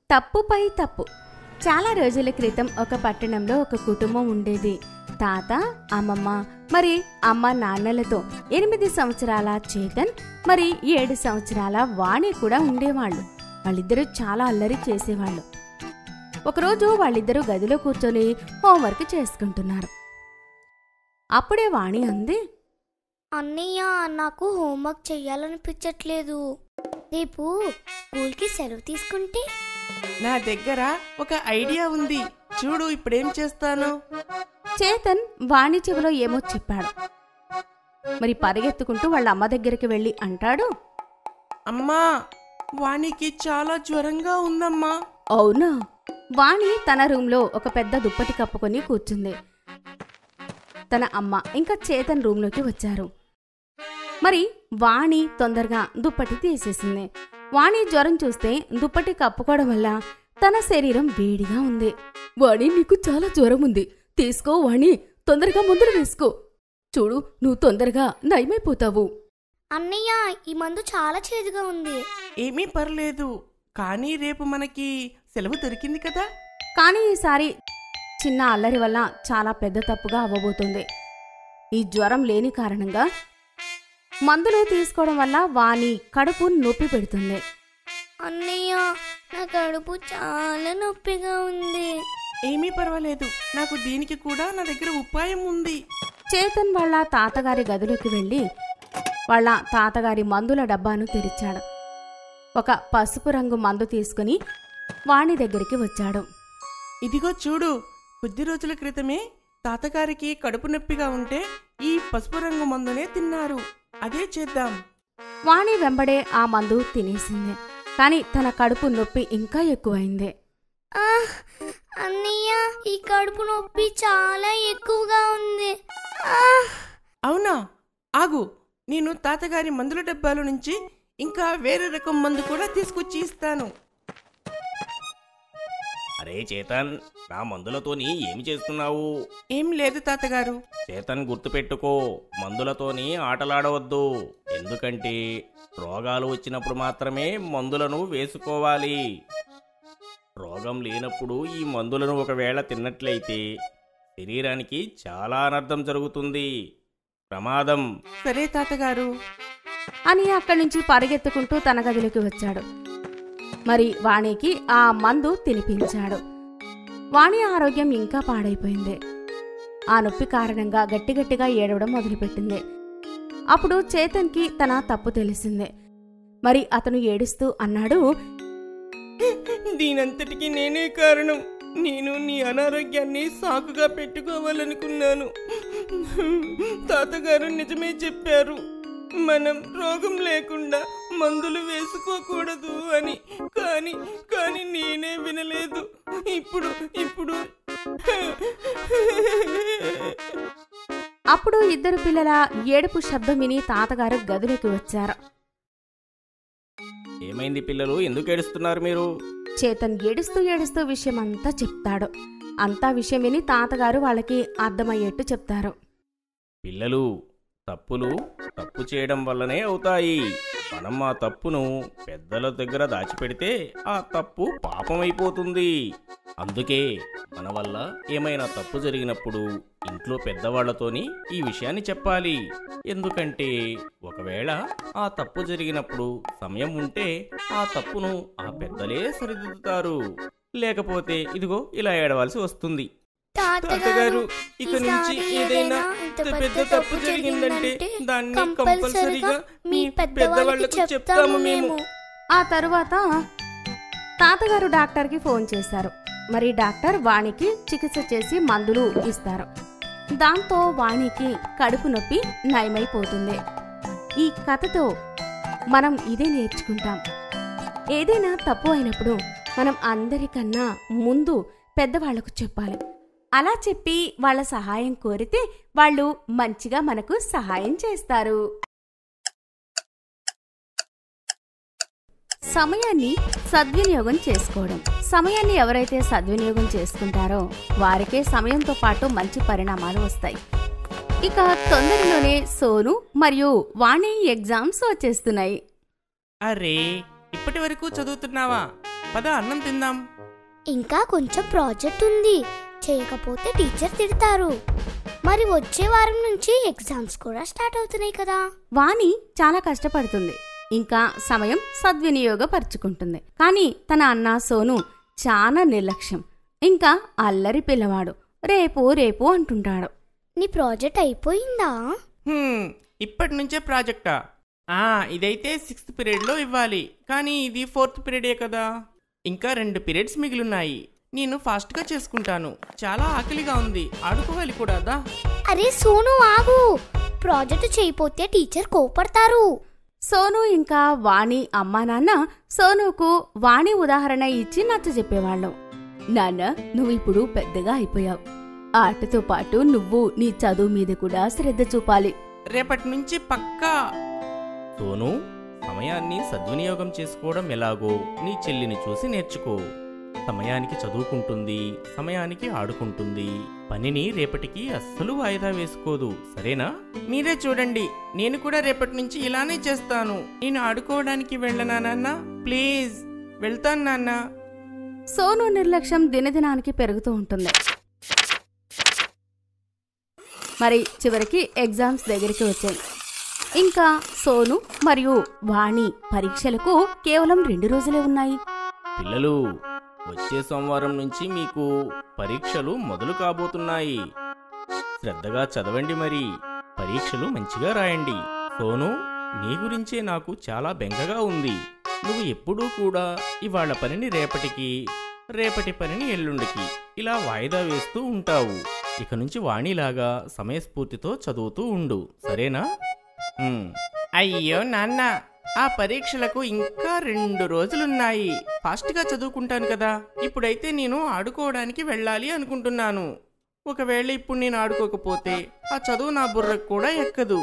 తప్పుపై తప్పు చాలా రోజుల క్రితం ఒక పట్టణంలో ఒక కుటుంబం ఉండేది తాత అమ్మమ్మ మరి అమ్మ నాన్నలతో ఎనిమిది సంవత్సరాల చేతన్ మరి ఏడు సంవత్సరాల వాణి కూడా ఉండేవాళ్ళు వాళ్ళిద్దరూ చాలా అల్లరి చేసేవాళ్ళు ఒకరోజు వాళ్ళిద్దరూ గదిలో కూర్చొని హోంవర్క్ చేసుకుంటున్నారు అప్పుడే వాణి అంది అన్నయ్య నాకు హోంవర్క్ చెయ్యాలనిపించట్లేదు రేపు స్కూల్కి సెలవు తీసుకుంటే నా దగ్గర ఒక ఐడియా ఉంది చూడు ఇప్పుడేం చేస్తాను చేతన్ వాణి చెవిలో ఏమో చెప్పాడు మరి పరిగెత్తుకుంటూ వాళ్ళ అమ్మ దగ్గరికి వెళ్ళి అంటాడు అమ్మా వానికి చాలా జ్వరంగా ఉందమ్మా అవునా వాణి తన రూంలో ఒక పెద్ద దుప్పటి కప్పుకొని కూర్చుంది తన అమ్మ ఇంకా చేతన్ రూంలోకి వచ్చారు మరి వాణి తొందరగా దుప్పటి తీసేసింది వాణి జ్వరం చూస్తే దుప్పటి కప్పుకోవడం వల్ల తన శరీరం వేడిగా ఉంది వాణి నీకు చాలా జ్వరం ఉంది తీసుకో వాణి తొందరగా ముందర వేసుకో చూడు నువ్వు తొందరగా నయమైపోతావు అన్నయ్య ఈ మందు చాలా చేదుగా ఉంది ఏమీ పర్లేదు కానీ రేపు మనకి సెలవు దొరికింది కదా కానీ ఈసారి చిన్న అల్లరి వల్ల చాలా పెద్ద తప్పుగా అవ్వబోతుంది ఈ జ్వరం లేని కారణంగా మందులు తీసుకోవడం వల్ల వాని కడుపు నొప్పి పెడుతుంది అన్నయ్య నా కడుపు చాలా నొప్పిగా ఉంది ఏమీ పర్వాలేదు నాకు దీనికి కూడా నా దగ్గర ఉపాయం ఉంది చేతన్ వాళ్ళ తాతగారి గదిలోకి వెళ్ళి వాళ్ళ తాతగారి మందుల డబ్బాను తెరిచాడు ఒక పసుపు రంగు మందు తీసుకుని వాణి దగ్గరికి వచ్చాడు ఇదిగో చూడు కొద్ది రోజుల క్రితమే తాతగారికి కడుపు నొప్పిగా ఉంటే ఈ పసుపు రంగు మందునే తిన్నారు అదే చేద్దాం వాణి వెంబడే ఆ మందు తినేసింది కానీ తన కడుపు నొప్పి ఇంకా ఎక్కువైంది ఆ, అన్నయ్య ఈ కడుపు నొప్పి చాలా ఎక్కువగా ఉంది ఆ, అవునా ఆగు నేను తాతగారి మందుల డబ్బాలో నుంచి ఇంకా వేరే రకం మందు కూడా తీసుకొచ్చి ఇస్తాను అరే చేతన్ నా మందులతోని ఏమి చేస్తున్నావు ఏం లేదు తాతగారు చేతన్ గుర్తుపెట్టుకో మందులతోని ఆటలాడవద్దు ఎందుకంటే రోగాలు వచ్చినప్పుడు మాత్రమే మందులను వేసుకోవాలి రోగం లేనప్పుడు ఈ మందులను ఒకవేళ తిన్నట్లయితే శరీరానికి చాలా అనర్థం జరుగుతుంది ప్రమాదం సరే తాతగారు అని అక్కడి నుంచి పరిగెత్తుకుంటూ తన గదిలోకి వచ్చాడు మరి వాణికి ఆ మందు తినిపించాడు వాణి ఆరోగ్యం ఇంకా పాడైపోయింది ఆ నొప్పి కారణంగా గట్టిగట్టిగా ఏడవడం మొదలుపెట్టింది అప్పుడు చేతన్కి తన తప్పు తెలిసింది మరి అతను ఏడుస్తూ అన్నాడు దీనంతటికి నేనే కారణం నేను నీ అనారోగ్యాన్ని సాకుగా పెట్టుకోవాలనుకున్నాను తాతగారు నిజమే చెప్పారు మనం రోగం లేకుండా మందులు వేసుకోకూడదు అని కానీ కానీ నేనే వినలేదు ఇప్పుడు ఇప్పుడు అప్పుడు ఇద్దరు పిల్లల ఏడుపు శబ్దం విని తాతగారు గదిలోకి వచ్చారు ఏమైంది పిల్లలు ఎందుకు ఏడుస్తున్నారు మీరు చేతన్ ఏడుస్తూ ఏడుస్తూ విషయం అంతా చెప్తాడు అంతా విషయం విని తాతగారు వాళ్ళకి అర్థమయ్యేట్టు చెప్తారు పిల్లలు తప్పులు తప్పు చేయడం వల్లనే అవుతాయి మనం ఆ తప్పును పెద్దల దగ్గర దాచిపెడితే ఆ తప్పు పాపమైపోతుంది అందుకే మన వల్ల ఏమైనా తప్పు జరిగినప్పుడు ఇంట్లో పెద్దవాళ్లతోని ఈ విషయాన్ని చెప్పాలి ఎందుకంటే ఒకవేళ ఆ తప్పు జరిగినప్పుడు సమయం ఉంటే ఆ తప్పును ఆ పెద్దలే సరిదిద్దుతారు లేకపోతే ఇదిగో ఇలా ఏడవలసి వస్తుంది తాతగారు ఇక నుంచి ఏదైనా ఇంత పెద్ద తప్పు జరిగిందంటే దాన్ని కంపల్సరీగా మీ పెద్దవాళ్ళకు చెప్తాము మేము ఆ తరువాత తాతగారు డాక్టర్కి ఫోన్ చేశారు మరి డాక్టర్ వాణికి చికిత్స చేసి మందులు ఇస్తారు దాంతో వాణికి కడుపు నొప్పి నయమైపోతుంది ఈ కథతో మనం ఇదే నేర్చుకుంటాం ఏదైనా తప్పు అయినప్పుడు మనం అందరికన్నా ముందు పెద్దవాళ్లకు చెప్పాలి అలా చెప్పి వాళ్ళ సహాయం కోరితే వాళ్ళు మంచిగా మనకు సహాయం చేస్తారు సమయాన్ని సద్వినియోగం చేసుకోవడం సమయాన్ని ఎవరైతే సద్వినియోగం చేసుకుంటారో వారికే సమయంతో పాటు మంచి పరిణామాలు వస్తాయి ఇక తొందరలోనే సోను మరియు వాణి ఎగ్జామ్స్ వచ్చేస్తున్నాయి అరే ఇప్పటి వరకు చదువుతున్నావా పద అన్నం తిందాం ఇంకా కొంచెం ప్రాజెక్ట్ ఉంది చేయకపోతే టీచర్ తిడతారు మరి వచ్చే వారం నుంచి ఎగ్జామ్స్ కూడా స్టార్ట్ అవుతున్నాయి కదా వాణి చాలా కష్టపడుతుంది ఇంకా సమయం సద్వినియోగపరుచుకుంటుంది కానీ తన అన్న సోను చాలా నిర్లక్ష్యం ఇంకా అల్లరి పిల్లవాడు రేపు రేపు అంటుంటాడు నీ ప్రాజెక్ట్ అయిపోయిందా హ్మ్, ఇప్పటి నుంచే ప్రాజెక్టా ఆ ఇదైతే సిక్స్త్ పీరియడ్లో ఇవ్వాలి కానీ ఇది ఫోర్త్ పీరియడే కదా ఇంకా రెండు పీరియడ్స్ మిగిలిన్నాయి నేను ఫాస్ట్గా చేసుకుంటాను చాలా ఆకలిగా ఉంది ఆడుకోవాలి కూడా దా అరే సోను ఆగు ప్రాజెక్ట్ చేయపోతే టీచర్ కోపడతారు సోను ఇంకా వాణి అమ్మా నాన్న సోనుకు వాణి ఉదాహరణ ఇచ్చి నచ్చ చెప్పేవాళ్ళం నాన్న నువ్వు ఇప్పుడు పెద్దగా అయిపోయావు ఆటతో పాటు నువ్వు నీ చదువు మీద కూడా శ్రద్ధ చూపాలి రేపటి నుంచి పక్కా సోను సమయాన్ని సద్వినియోగం చేసుకోవడం ఎలాగో నీ చెల్లిని చూసి నేర్చుకో సమయానికి చదువుకుంటుంది సమయానికి ఆడుకుంటుంది పనిని రేపటికి అస్సలు వాయిదా వేసుకోదు సరేనా మీరే చూడండి నేను కూడా రేపటి నుంచి ఇలానే చేస్తాను నేను ఆడుకోవడానికి వెళ్ళనా నాన్న ప్లీజ్ వెళ్తాను నాన్న సోను నిర్లక్ష్యం దినదినానికి పెరుగుతూ ఉంటుంది మరి చివరికి ఎగ్జామ్స్ దగ్గరికి వచ్చాయి ఇంకా సోను మరియు వాణి పరీక్షలకు కేవలం రెండు రోజులే ఉన్నాయి పిల్లలు వచ్చే సోమవారం నుంచి మీకు పరీక్షలు మొదలు కాబోతున్నాయి శ్రద్ధగా చదవండి మరి పరీక్షలు మంచిగా రాయండి సోను నీ గురించే నాకు చాలా బెంగగా ఉంది నువ్వు ఎప్పుడూ కూడా ఇవాళ పనిని రేపటికి రేపటి పనిని ఎల్లుండికి ఇలా వాయిదా వేస్తూ ఉంటావు ఇక నుంచి వాణిలాగా సమయస్ఫూర్తితో చదువుతూ ఉండు సరేనా ఉమ్. అయ్యో నాన్న ఆ పరీక్షలకు ఇంకా రెండు రోజులున్నాయి ఫాస్ట్గా చదువుకుంటాను కదా ఇప్పుడైతే నేను ఆడుకోవడానికి వెళ్ళాలి అనుకుంటున్నాను ఒకవేళ ఇప్పుడు నేను ఆడుకోకపోతే ఆ చదువు నా బుర్రకు కూడా ఎక్కదు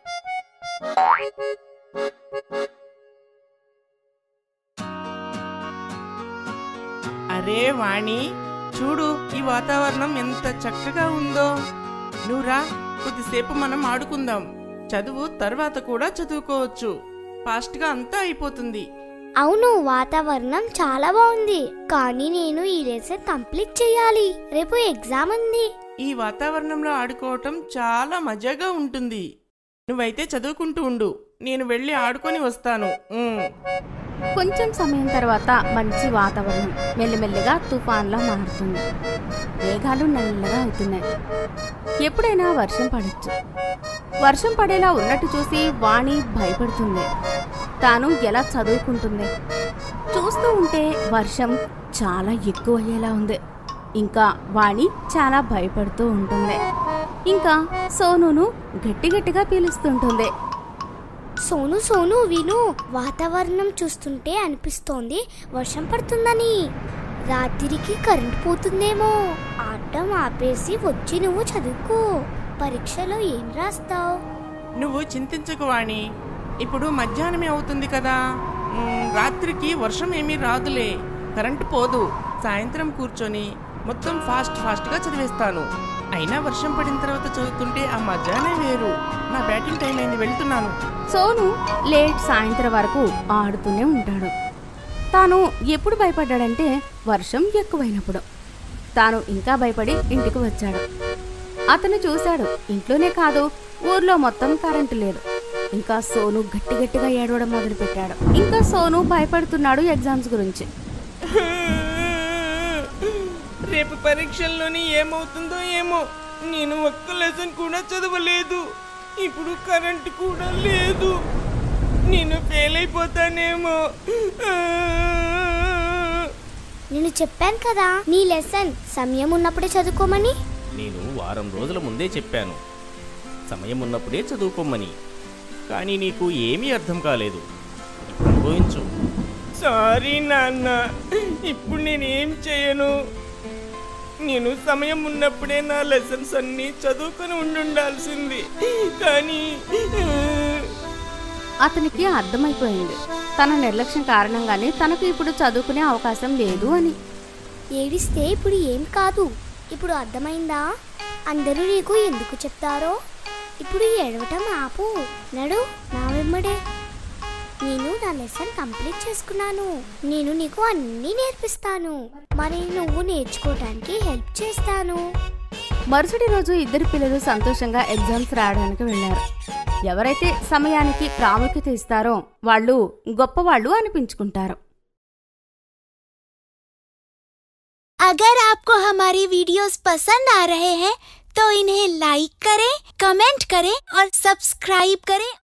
అరే వాణి చూడు ఈ వాతావరణం ఎంత చక్కగా ఉందో నువ్వురా కొద్దిసేపు మనం ఆడుకుందాం చదువు తర్వాత కూడా చదువుకోవచ్చు ఫాస్ట్గా అంతా అయిపోతుంది అవును వాతావరణం చాలా బాగుంది కానీ నేను ఈ లెసన్ కంప్లీట్ చేయాలి రేపు ఎగ్జామ్ ఉంది ఈ వాతావరణంలో ఆడుకోవటం చాలా మజాగా ఉంటుంది నువ్వైతే చదువుకుంటూ ఉండు నేను వెళ్ళి ఆడుకొని వస్తాను ఉమ్. కొంచెం సమయం తర్వాత మంచి వాతావరణం మెల్లిమెల్లిగా తుఫాన్లా మారుతుంది మేఘాలు నల్లగా అవుతున్నాయి ఎప్పుడైనా వర్షం పడొచ్చు వర్షం పడేలా ఉన్నట్టు చూసి వాణి భయపడుతుంది తాను ఎలా చదువుకుంటుంది చూస్తూ ఉంటే వర్షం చాలా ఎక్కువ అయ్యేలా ఉంది ఇంకా వాణి చాలా భయపడుతూ ఉంటుంది ఇంకా సోనును గట్టి గట్టిగా పీలుస్తుంటుంది సోను సోను విను వాతావరణం చూస్తుంటే అనిపిస్తోంది వర్షం పడుతుందని రాత్రికి కరెంట్ పోతుందేమో ఆడటం ఆపేసి వచ్చి నువ్వు చదువుకో పరీక్షలో ఏం రాస్తావు నువ్వు చింతించకు వాణి ఇప్పుడు మధ్యాహ్నమే అవుతుంది కదా ఉమ్, రాత్రికి వర్షం ఏమీ రాదులే కరెంటు పోదు సాయంత్రం కూర్చొని మొత్తం ఫాస్ట్ ఫాస్ట్గా చదివేస్తాను అయినా వర్షం పడిన తర్వాత చదువుతుంటే ఆ మజానే వేరు నా బ్యాటింగ్ టైం అయింది వెళ్తున్నాను సోను లేట్ సాయంత్రం వరకు ఆడుతూనే ఉంటాడు తాను ఎప్పుడు భయపడ్డాడంటే వర్షం ఎక్కువైనప్పుడు తాను ఇంకా భయపడి ఇంటికి వచ్చాడు అతను చూశాడు ఇంట్లోనే కాదు ఊర్లో మొత్తం కరెంటు లేదు ఇంకా సోను గట్టి గట్టిగా ఏడవడం మొదలుపెట్టాడు ఇంకా సోను భయపడుతున్నాడు ఎగ్జామ్స్ గురించి రేపు పరీక్షల్లోని ఏమవుతుందో ఏమో నేను ఒక్క లెసన్ కూడా చదవలేదు ఇప్పుడు కరెంట్ కూడా లేదు నేను ఫెయిల్ అయిపోతానేమో నేను చెప్పాను కదా నీ లెసన్ సమయం ఉన్నప్పుడే చదువుకోమని నేను వారం రోజుల ముందే చెప్పాను సమయం ఉన్నప్పుడే చదువుకోమని కానీ నీకు ఏమీ అర్థం కాలేదు ఇప్పుడు అనుభవించు సారీ నాన్న ఇప్పుడు నేను ఏం చేయను నేను సమయం ఉన్నప్పుడే నా లెసన్స్ అన్నీ చదువుకొని ఉండుండాల్సింది కానీ అతనికి అర్థమైపోయింది తన నిర్లక్ష్యం కారణంగానే తనకు ఇప్పుడు చదువుకునే అవకాశం లేదు అని ఏడిస్తే ఇప్పుడు ఏం కాదు ఇప్పుడు అర్థమైందా అందరూ నీకు ఎందుకు చెప్తారో ఇప్పుడు ఏడవటం ఆపు నడు నా వెంబడే నేను నా లెసన్ కంప్లీట్ చేసుకున్నాను నేను నీకు అన్నీ నేర్పిస్తాను మరి నువ్వు నేర్చుకోవడానికి హెల్ప్ చేస్తాను మరుసటి రోజు ఇద్దరు పిల్లలు సంతోషంగా ఎగ్జామ్స్ రాయడానికి వెళ్ళారు ఎవరైతే సమయానికి ప్రాముఖ్యత ఇస్తారో వాళ్ళు గొప్పవాళ్ళు అనిపించుకుంటారు अगर आपको हमारी वीडियोस पसंद आ रहे हैं तो इन्हें लाइक करें, कमेंट करें और सब्सक्राइब करें